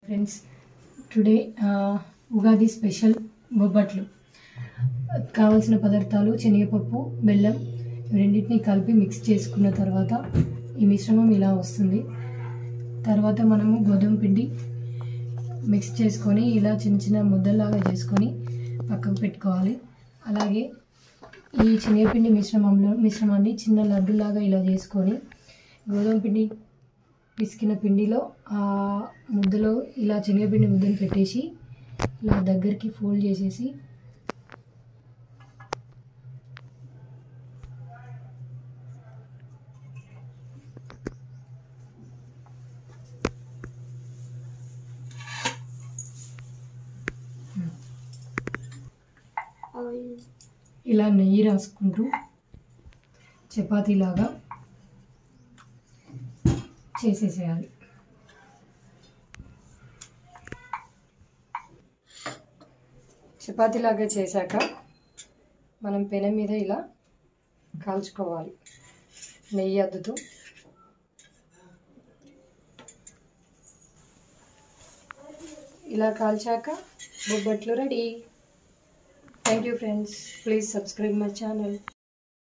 friends today Ugadi special బొబ్బట్లు కావలసిన పదార్థాలు శనగపప్పు బెల్లం ఇవి రెండింటిని కలిపి మిక్స్ చేసుకున్న తర్వాత ఈ మిశ్రమం ఇలా వస్తుంది తర్వాత మనము గోధుమ పిండి మిక్స్ చేసుకొని ఇలా చిన్న చిన్న ముద్దలాగా చేసుకొని పక్కకు పెట్టుకోవాలి అలాగే ఈ శనగపిండి మిశ్రమంలో మిశ్రమాన్ని చిన్న లడ్డులాగా ఇలా చేసుకొని గోధుమ పిండి పిసికిన పిండిలో ఆ ముద్దలో ఇలా శనగపిండి ముద్దను పెట్టేసి ఇలా దగ్గరికి ఫోల్డ్ చేసేసి ఇలా నెయ్యి రాసుకుంటూ చపాతీలాగా చేసేసేయాలి చపాతీలాగా చేశాక మనం పెనం మీద ఇలా కాల్చుకోవాలి నెయ్యి అద్దుతూ ఇలా కాల్చాక బొబ్బట్లు ready thank you friends please subscribe my channel